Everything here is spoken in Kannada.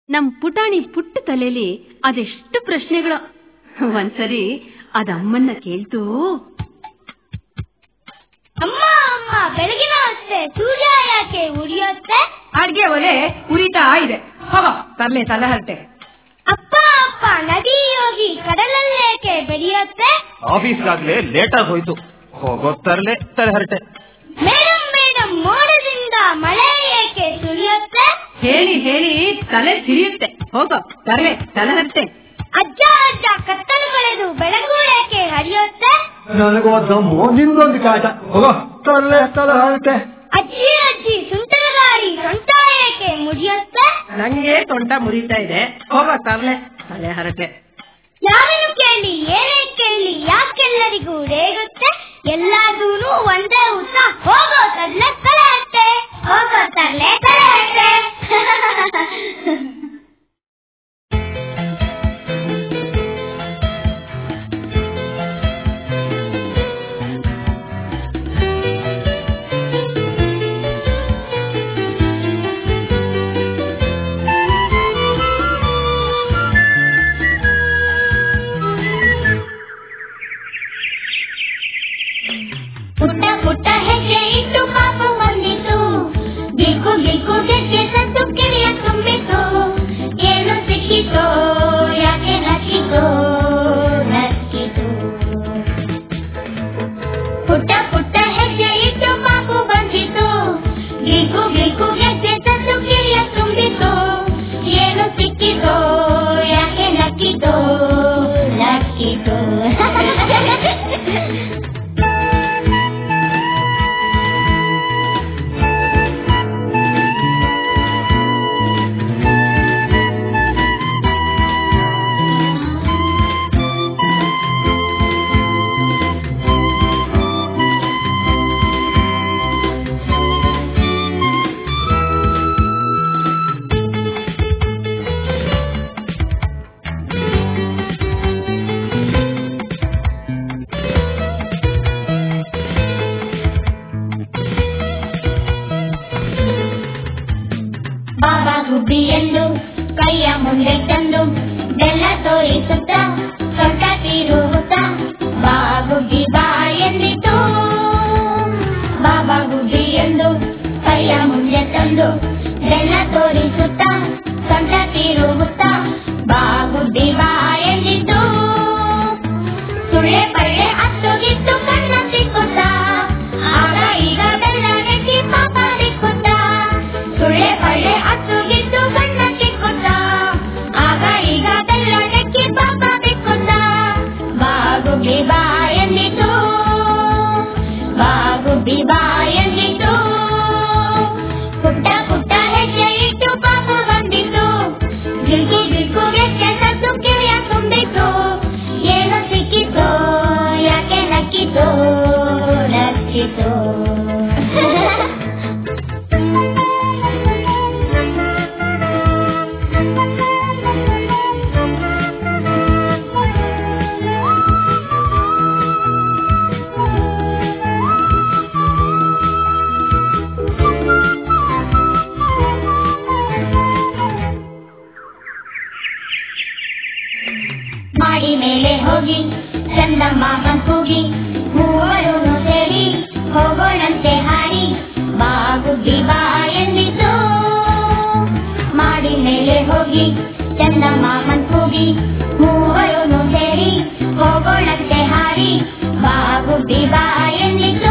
ನಮ್ ಪುಟಾಣಿ ಪುಟ್ಟ ತಲೆಲಿ ಅದೆಷ್ಟು ಪ್ರಶ್ನೆಗಳು ಒಂದ್ಸರಿ ಅದಮ್ಮನ್ನ ಕೇಳ್ತು ಅಮ್ಮ ಅಮ್ಮ ಬೆಳಗಿನ ಹೊತ್ತೆ ಸೂರ್ಯ ಯಾಕೆ ಉರಿಯುತ್ತೆ ಅಡ್ಗೆ ಒಲೆ ಉರಿತಾ ಇದೆ ಹೋಗೋ ತರ್ಲೆ ತಲೆ ಹರಟೆ ಅಪ್ಪ ಅಪ್ಪ ನದಿ ಹೋಗಿ ಕಡಲಲ್ಲೇಕೆ ಬೆಳೆಯುತ್ತೆ ಆಫೀಸ್ಗಾಗ್ಲೇ ಲೇಟ್ ಆಗಿ ಹೋಯ್ತು ಹೋಗೋ ತರಲೆ ತಲೆ ಹರಟೆ ಮೇಡಮ್ ಮೇಡಮ್ ಮೋಡದಿಂದ ಮಳೆ ಏಕೆ ಸುರಿಯುತ್ತೆ ಹೇಳಿ ಹೇಳಿ ತಲೆ ಸಿರಿಯುತ್ತೆ ಹೋಗೋ ತರ್ಲೆ ತಲೆ ಹರಟೆ ಅಜ್ಜ ಅಜ್ಜ ಕತ್ತಲು ಕಳೆದು ಬೆಳಗು ಏಕೆ ಹರಿಯುತ್ತೆ ನನಗೋದು ಮೋದಿಂದೊಂದು ಕಾಟ ಹೋಗೋ ತಲೆ ತಲೆ ಹರಟೆ ಅಜ್ಜಿ ಅಜ್ಜಿ ಸುಂಟರ ಗಾಳಿ ಸೊಂಟ ಏಕೆ ಮುರಿಯುತ್ತೆ ನಂಗೆ ಸೊಂಟ ಮುರಿತಾ ಇದೆ ಹೋಗೋ ತರ್ಲೆ ತಲೆ ಹರಟೆ ಯಾರನ್ನು ಕೇಳಿ ಏನೇ ಕೇಳಿ ಯಾಕೆಲ್ಲರಿಗೂ ರೇಗುತ್ತೆ ಎಲ್ಲಾದೂನು ಒಂದೇ ಉತ್ತರ ಹೋಗೋ ತರ್ಲೆ ತಲೆ ಹಟ್ಟೆ ಹೋಗೋ ತರ್ಲೆ ತಲೆ ಹಟ್ಟೆ ಪುಟ್ಟ ಪುಟ್ಟ ಹೆಜ್ಜೆ ಇಟ್ಟು ಪಾಪ ಬಂದಿತು ಗಿಲ್ಕು ಗಿಲ್ಕು ಗೆಜ್ಜೆ ಸದ್ದು ಕಿವಿಯ ತುಂಬಿತು ಏನು ಸಿಕ್ಕಿತೋ ಯಾಕೆ ನಕ್ಕಿತೋ ನಕ್ಕಿತು ಪುಟ್ಟ ಪುಟ್ಟ ಹೆಜ್ಜೆ ಇಟ್ಟು ಪಾಪು ಬಂದಿತು ಗಿಲ್ಕು ಗಿಲ್ಕು ಗೆಜ್ಜೆ ಸದ್ದು ಕಿವಿಯ ತುಂಬಿತು ಏನು ಸಿಕ್ಕಿತೋ ಯಾಕೆ ನಕ್ಕಿತೋ ನಕ್ಕಿತೋ ಬಾಬಾ ಗುಬ್ಬಿ ಎಂದು ಕೈಯ ಮುಂದೆ ತಂದು ಬೆಲ್ಲ ತೋರಿಸುತ್ತ ಸೊಂಟ ತೀರುವುತ್ತ ಬಾ ಗುಬ್ಬಿ ಬಾ ಎಂದಿತು ಬಾಬಾ ಗುಬ್ಬಿ ಎಂದು ಕೈಯ ಮುಂದೆ ತಂದು ಬೆಲ್ಲ ತೋರಿಸುತ್ತ ಸೊಂಟ ತೀರುವುತ್ತ ಬಾ ಗುಬ್ಬಿ ಬಾ ಎಂದಿತು ಸುಳ್ಳೆ ಪಳ್ಳೆ ಹತ್ತೋಗಿತ್ತು ಕಣ್ಣ ಸಿಕ್ಕುತ್ತ ಆಗ ಈಗ ಬೆಲ್ಲ ನೆಚ್ಚಿ ಪಾಪ ಸಿಕ್ಕುತ್ತ ಸುಳ್ಳೆ ಪಳ್ಳೆ ಹತ್ತೋಗಿತ್ತು ಕಣ್ಣ ಸಿಕ್ಕುತ್ತ ಆಗ ಈಗ ಬೆಲ್ಲ ನೆಚ್ಚಿ ಪಾಪ ಸಿಕ್ಕುತ್ತ ಬಾಗುಬಿ ಬಾ ಎಂದಿತು ಬಾಗುಬಿ ಬಾ ಎಂದಿತು ಪುಟ್ಟ ಪುಟ್ಟ ಹೆಜ್ಜೆ ಇಟ್ಟು ಪಾಪ ಬಂದಿತು ಗಿಲ್ಕು ಗಿಲ್ಕು ಗೆಜ್ಜೆ ಸದ್ದು ಕಿವಿಯ ತುಂಬಿತು ಏನು ಸಿಕ್ಕಿತು ಯಾಕೆ ನಕ್ಕಿತು ನಕ್ಕಿತು ಮಾಡಿ ಮೇಲೆ ಹೋಗಿ ಚಂದ ಮಾಮನ್ ಕೂಗಿ ಮೂವರು ಸೇರಿ ಹೋಗೋಣಂತೆ ಹಾರಿ ಬಾಗುಬ್ಬಿ ಬಾ ಎಂದಿತು ಮಾಡಿ ಮೇಲೆ ಹೋಗಿ ಚಂದ ಮಾಮನ್ ಕೂಗಿ ಮೂವರು ಸೇರಿ ಹೋಗೋಣಂತೆ ಹಾರಿ ಬಾಗುಬ್ಬಿ ಬಾ ಎಂದಿತು